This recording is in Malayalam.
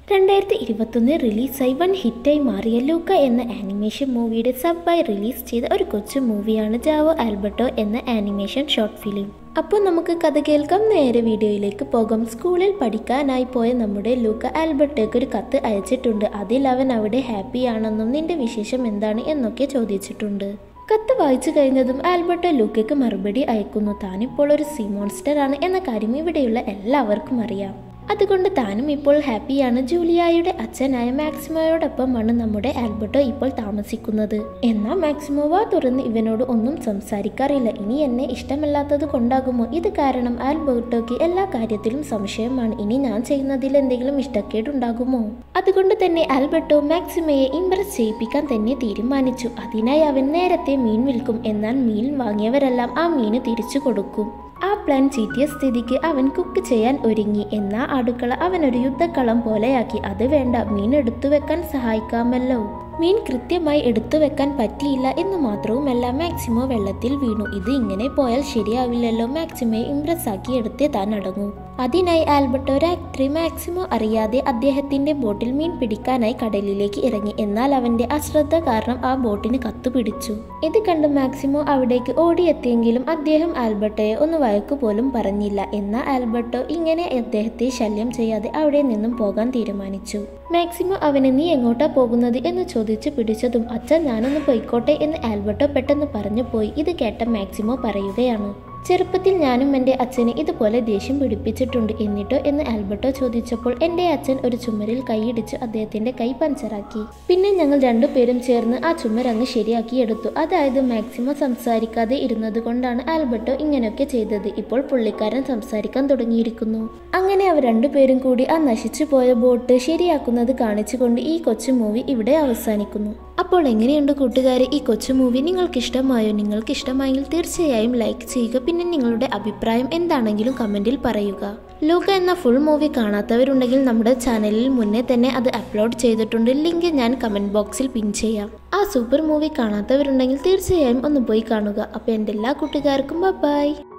രണ്ടായിരത്തി ഇരുപത്തൊന്ന് റിലീസായി വൺ ഹിറ്റായി മാറിയ ലൂക്ക എന്ന ആനിമേഷൻ മൂവിയുടെ സബായി റിലീസ് ചെയ്ത ഒരു കൊച്ചു മൂവിയാണ് ജാവോ ആൽബർട്ടോ എന്ന ആനിമേഷൻ ഷോർട്ട് ഫിലിം അപ്പോൾ നമുക്ക് കഥ കേൾക്കാം നേരെ വീഡിയോയിലേക്ക് പോകാം സ്കൂളിൽ പഠിക്കാനായി പോയ നമ്മുടെ ലൂക്ക ആൽബർട്ടോയ്ക്ക് ഒരു കത്ത് അയച്ചിട്ടുണ്ട് അതിൽ അവൻ അവിടെ ഹാപ്പിയാണെന്നും നിന്റെ വിശേഷം എന്താണ് എന്നൊക്കെ ചോദിച്ചിട്ടുണ്ട് കത്ത് വായിച്ചു കഴിഞ്ഞതും ആൽബർട്ടോ ലൂക്കയ്ക്ക് മറുപടി അയക്കുന്നു താനിപ്പോൾ ഒരു സീ മോൺസ്റ്റർ ആണ് എന്ന കാര്യം ഇവിടെയുള്ള എല്ലാവർക്കും അറിയാം അതുകൊണ്ട് താനും ഇപ്പോൾ ഹാപ്പിയാണ് ജൂലിയായുടെ അച്ഛനായ മാക്സിമോയോടൊപ്പമാണ് നമ്മുടെ ആൽബർട്ടോ ഇപ്പോൾ താമസിക്കുന്നത് എന്നാൽ മാക്സിമോ വാ തുറന്ന് ഇവനോട് ഒന്നും സംസാരിക്കാറില്ല ഇനി എന്നെ ഇഷ്ടമല്ലാത്തത് കൊണ്ടാകുമോ ഇത് കാരണം ആൽബർട്ടോയ്ക്ക് എല്ലാ കാര്യത്തിലും സംശയമാണ് ഇനി ഞാൻ ചെയ്യുന്നതിൽ എന്തെങ്കിലും ഇഷ്ടക്കേടുണ്ടാകുമോ അതുകൊണ്ട് തന്നെ ആൽബർട്ടോ മാക്സിമയെ ഇംപ്രസ് ചെയ്യിപ്പിക്കാൻ തന്നെ തീരുമാനിച്ചു അതിനായി അവൻ നേരത്തെ മീൻ വിൽക്കും എന്നാൽ മീൻ വാങ്ങിയവരെല്ലാം ആ മീന് തിരിച്ചു കൊടുക്കും ആ പ്ലാൻ ചീറ്റിയ സ്ഥിതിക്ക് അവൻ കുക്ക് ചെയ്യാൻ ഒരുങ്ങി എന്നാൽ അടുക്കള അവനൊരു യുദ്ധക്കളം പോലെയാക്കി അത് വേണ്ട മീൻ എടുത്തു വെക്കാൻ സഹായിക്കാമല്ലോ മീൻ കൃത്യമായി എടുത്തു വെക്കാൻ പറ്റിയില്ല എന്ന് മാത്രവുമല്ല മാക്സിമോ വെള്ളത്തിൽ വീണു ഇത് ഇങ്ങനെ പോയാൽ ശരിയാവില്ലല്ലോ മാക്സിമയെ ഇംപ്രസ് ആക്കി എടുത്തേ താൻ അടങ്ങൂ അതിനായി ആൽബർട്ടോ രാത്രി മാക്സിമോ അറിയാതെ അദ്ദേഹത്തിന്റെ ബോട്ടിൽ മീൻ പിടിക്കാനായി കടലിലേക്ക് ഇറങ്ങി എന്നാൽ അവന്റെ അശ്രദ്ധ കാരണം ആ ബോട്ടിന് കത്തുപിടിച്ചു ഇത് കണ്ട് മാക്സിമോ അവിടേക്ക് ഓടിയെത്തിയെങ്കിലും അദ്ദേഹം ആൽബർട്ടോയെ ഒന്ന് വഴക്കു പോലും പറഞ്ഞില്ല എന്നാൽ ആൽബർട്ടോ ഇങ്ങനെ അദ്ദേഹത്തെ ശല്യം ചെയ്യാതെ അവിടെ നിന്നും പോകാൻ തീരുമാനിച്ചു മാക്സിമോ അവനെ നീ എങ്ങോട്ടാ പോകുന്നത് എന്ന് ചോദിച്ചു പിടിച്ചതും അച്ഛൻ ഞാനൊന്ന് പോയിക്കോട്ടെ എന്ന് ആൽബർട്ടോ പെട്ടെന്ന് പറഞ്ഞു പോയി ഇത് കേട്ട മാക്സിമോ പറയുകയാണ് ചെറുപ്പത്തിൽ ഞാനും എൻ്റെ അച്ഛനെ ഇതുപോലെ ദേഷ്യം പിടിപ്പിച്ചിട്ടുണ്ട് എന്നിട്ടോ എന്ന് ആൽബർട്ടോ ചോദിച്ചപ്പോൾ എൻ്റെ അച്ഛൻ ഒരു ചുമരിൽ കൈയിടിച്ച് അദ്ദേഹത്തിൻ്റെ കൈ പഞ്ചറാക്കി പിന്നെ ഞങ്ങൾ രണ്ടുപേരും ചേർന്ന് ആ ചുമർ അങ്ങ് ശരിയാക്കി എടുത്തു അതായത് മാക്സിമം സംസാരിക്കാതെ ഇരുന്നത് കൊണ്ടാണ് ആൽബർട്ടോ ഇങ്ങനെയൊക്കെ ചെയ്തത് ഇപ്പോൾ പുള്ളിക്കാരൻ സംസാരിക്കാൻ തുടങ്ങിയിരിക്കുന്നു അങ്ങനെ അവർ രണ്ടുപേരും കൂടി ആ നശിച്ചു പോയ ബോട്ട് ശരിയാക്കുന്നത് കാണിച്ചുകൊണ്ട് ഈ കൊച്ചു മൂവി ഇവിടെ അവസാനിക്കുന്നു അപ്പോൾ എങ്ങനെയുണ്ട് കൂട്ടുകാരെ ഈ കൊച്ചു മൂവി നിങ്ങൾക്ക് ഇഷ്ടമായോ നിങ്ങൾക്ക് ഇഷ്ടമായെങ്കിൽ തീർച്ചയായും ലൈക്ക് ചെയ്യുക പിന്നെ നിങ്ങളുടെ അഭിപ്രായം എന്താണെങ്കിലും കമൻറ്റിൽ പറയുക ലൂക്ക എന്ന ഫുൾ മൂവി കാണാത്തവരുണ്ടെങ്കിൽ നമ്മുടെ ചാനലിൽ മുന്നേ തന്നെ അത് അപ്ലോഡ് ചെയ്തിട്ടുണ്ട് ലിങ്ക് ഞാൻ കമൻറ്റ് ബോക്സിൽ പിൻ ചെയ്യാം ആ സൂപ്പർ മൂവി കാണാത്തവരുണ്ടെങ്കിൽ തീർച്ചയായും ഒന്ന് പോയി കാണുക അപ്പോൾ എൻ്റെ എല്ലാ കൂട്ടുകാർക്കും ബൈ